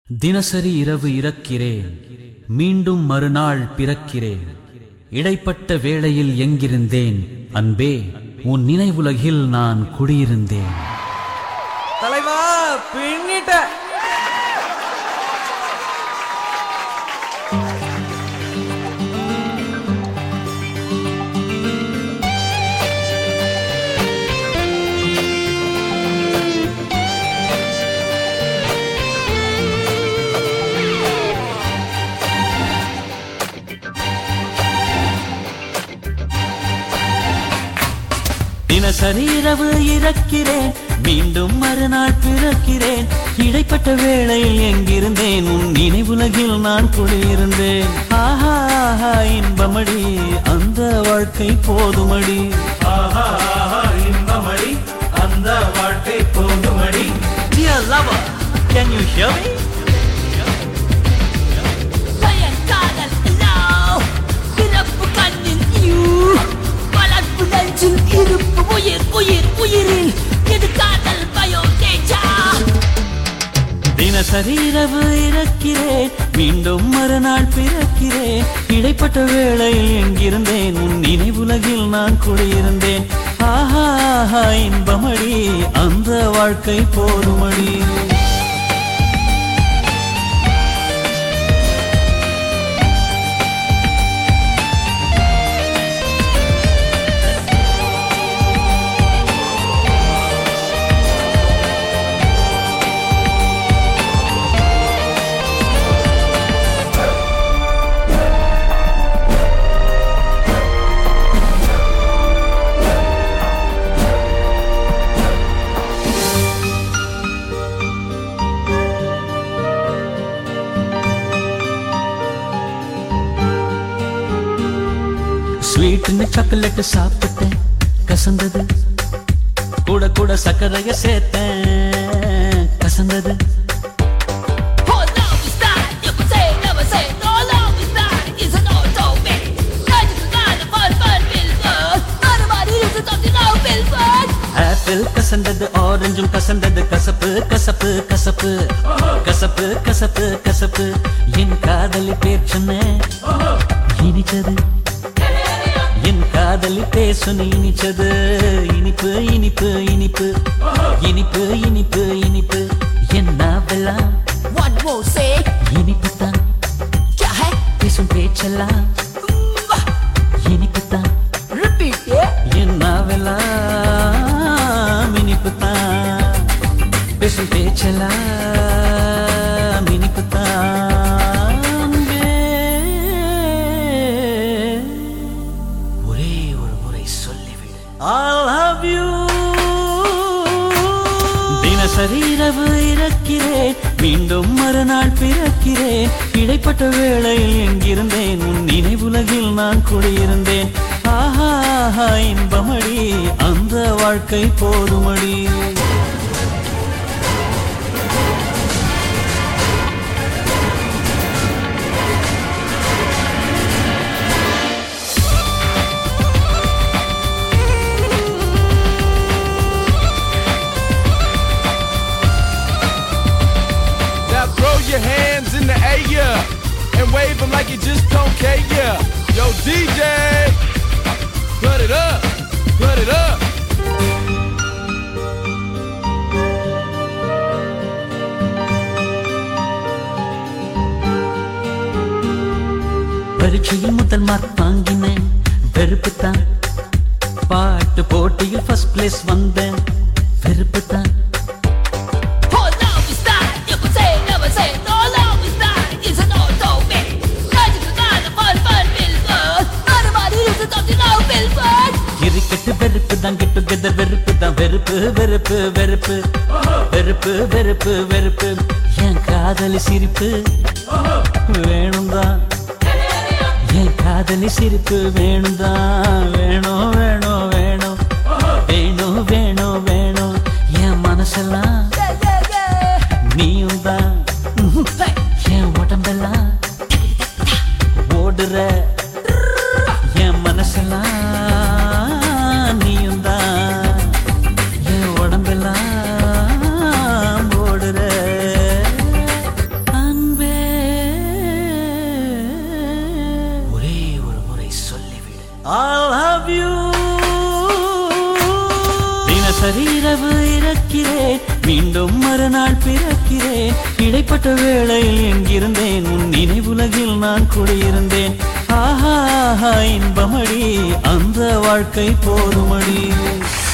தினசரி இரவு இறக்கிறேன் மீண்டும் மறுநாள் பிறக்கிறேன் இடைப்பட்ட வேளையில் எங்கிருந்தேன் அன்பே உன் நினைவுலகில் நான் குடியிருந்தேன் தலைவா பின்னிட்ட தினசரி இரவு இறக்கிறேன் மீண்டும் மறுநாள் பிறக்கிறேன் இடைப்பட்ட வேளையில் எங்கிருந்தேன் உன் நினைவுலகில் நான் குடியிருந்தேன் ஆஹா ஆஹா, இன்பமடி அந்த வாழ்க்கை போதுமடி ஆஹா ஆஹா, இன்பமடி அந்த வாழ்க்கை போதுமடி Dear lover, can you hear me? பயங்காதல் அல்லோ பிறப்பு கண்ணில் யூ வளர்ப்பு நெஞ்சில் இருப்பு உயிர் உயிர் உயிரில் இது காதல் பயோ தேஜா தினசரி இரவு இறக்கிறேன் மீண்டும் மறுநாள் பிறக்கிறேன் இடைப்பட்ட வேளையில் எங்கிருந்தேன் உன் நினைவுலகில் நான் குடியிருந்தேன் ஆஹா ஆஹா, இன்பமடி அந்த வாழ்க்கை போதுமடி ஸ்வீட்னு சாக்லேட் சாப்பிட்டேன் கசந்தது கூட கூட சர்க்கரைய சேர்த்தேன் கசந்தது Oh love is that you could say never say no love is that is an auto man That is not a fun fun Wilford Everybody is a something now Wilford apple கசந்தது ஆரஞ்சும் கசந்தது கசப்பு கசப்பு கசப்பு கசப்பு கசப்பு கசப்பு என் காதலி பேர் சொன்னேன் இனிச்சது என் காதலி பேசு இனிச்சது இனிப்பு இனிப்பு இனிப்பு இனிப்பு இனிப்பு இனிப்பு என் நாவெல்லாம் One more say இனிப்பு தான் क्या है பேசும் பேச்செல்லாம் இனிப்பு தான் Repeat yeah என் நாவெல்லாம் இனிப்பு தான் பேசும் பேச்செல்லாம் இனிப்பு தான் ஒரே ஒரு முறை சொல்லிவிடு I love you தினசரி இரவு இறக்கிறேன் மீண்டும் மறுநாள் பிறக்கிறேன் இடைப்பட்ட வேளையில் எங்கிருந்தேன் உன் நினைவுலகில் நான் குடியிருந்தேன் ஆஹா ஆஹா, இன்பமடி அந்த வாழ்க்கை போதுமடி Now throw your hands in the air and wave them like you just don't care. Yeah. Yo, DJ, put it up, put it up. பரீட்சையில் முதல் மார்க் வாங்கினேன் வெறுப்பு தான் பாட்டு போட்டியில் ஃபர்ஸ்ட் பிளேஸ் வந்தேன் வெறுப்பு தான் Oh love is that you could say never say no love is that is an auto man That is not a fun fun Wilford Everybody is a something now Wilford cricket வெறுப்பு தான் get together வெறுப்பு தான் வெறுப்பு வெறுப்பு வெறுப்பு வெறுப்பு வெறுப்பு வெறுப்பு என் காதலி சிரிப்பு வேணும் தான் என் காதலி சிரிப்பு வேணும் தான் வேணும் வேணும் வேணும் வேணும் வேணும் வேணும் என் மனசெல்லாம் Yeah yeah yeah நீயும் தான் Hey என் உடம்பெல்லாம் ஓடுற என் மனசெல்லாம் நீயும் தான் என் உடம்பெல்லாம் ஓடுற ஆ சரி இரவு இறக்கிறேன் மீண்டும் மறுநாள் பிறக்கிறேன் இடைப்பட்ட வேளையில் எங்கிருந்தேன் உன் நினைவுலகில் நான் குடியிருந்தேன் ஆஹா ஆஹா இன்பமடி அந்த வாழ்க்கை போதுமடி